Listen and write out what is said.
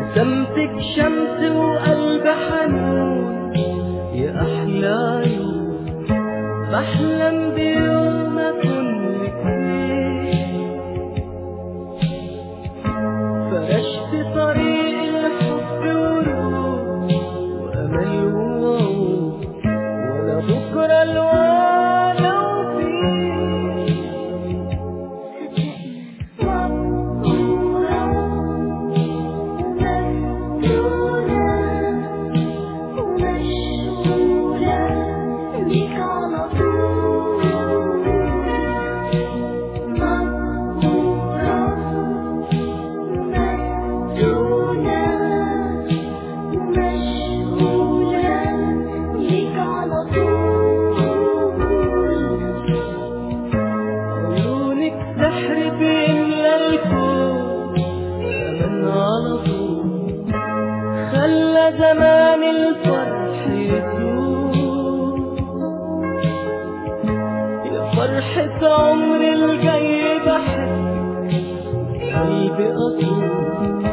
ابتسامتك شمس وقلب حنون يا أحلى عيون بحلم بيوم أكون لك فيه فرشت طريق الحب ورود وأمل ووعود ولا بكرة الوانا وفيه مقهورة ومفتونة ومشغولة بيك على طول مقهورة ومفتونة ومشغولة بيك على طول عيونك سحر بيملى الكون أمان على طول خلى زمان الفرح يدوم يا فرحة عمري الجاي بحبك قلبي أطول